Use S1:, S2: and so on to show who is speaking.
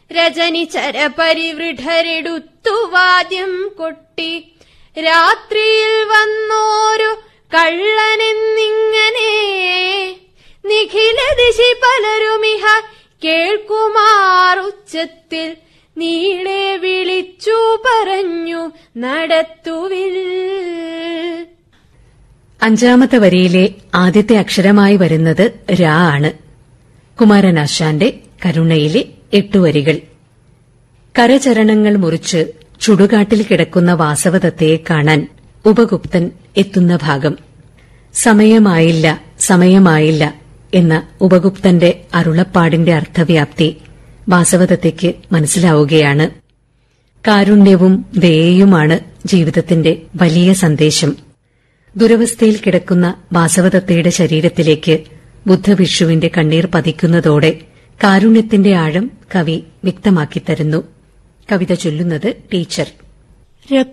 S1: രജനി ചരപരിവൃഢരെടുത്തു വാദ്യം കൊട്ടി രാത്രിയിൽ വന്നോരു കള്ളനെന്നിങ്ങനെ നിഖില ദിശി പലരുമിഹ കേൾക്കുമാറുച്ചത്തിൽ നീളെ വിളിച്ചു പറഞ്ഞു നടത്തുവിൽ
S2: അഞ്ചാമത്തെ വരിയിലെ ആദ്യത്തെ അക്ഷരമായി വരുന്നത് രാ ആണ് കുമാരനാശാന്റെ കരുണയിലെ എട്ടു വരികൾ കരചരണങ്ങൾ മുറിച്ച് ചുടുകാട്ടിൽ കിടക്കുന്ന വാസവദത്തയെ കാണാൻ ഉപഗുപ്തൻ എത്തുന്ന ഭാഗം സമയമായില്ല സമയമായില്ല എന്ന ഉപഗുപ്തന്റെ അരുളപ്പാടിന്റെ അർത്ഥവ്യാപ്തി വാസവദത്തയ്ക്ക് മനസ്സിലാവുകയാണ് കാരുണ്യവും ദയയുമാണ് ജീവിതത്തിന്റെ വലിയ സന്ദേശം ദുരവസ്ഥയിൽ കിടക്കുന്ന വാസവദത്തയുടെ ശരീരത്തിലേക്ക് ബുദ്ധഭിക്ഷുവിന്റെ കണ്ണീർ പതിക്കുന്നതോടെ കാരുണ്യത്തിന്റെ ആഴം കവി വ്യക്തമാക്കിത്തരുന്നു കവിത ചൊല്ലുന്നത് ടീച്ചർ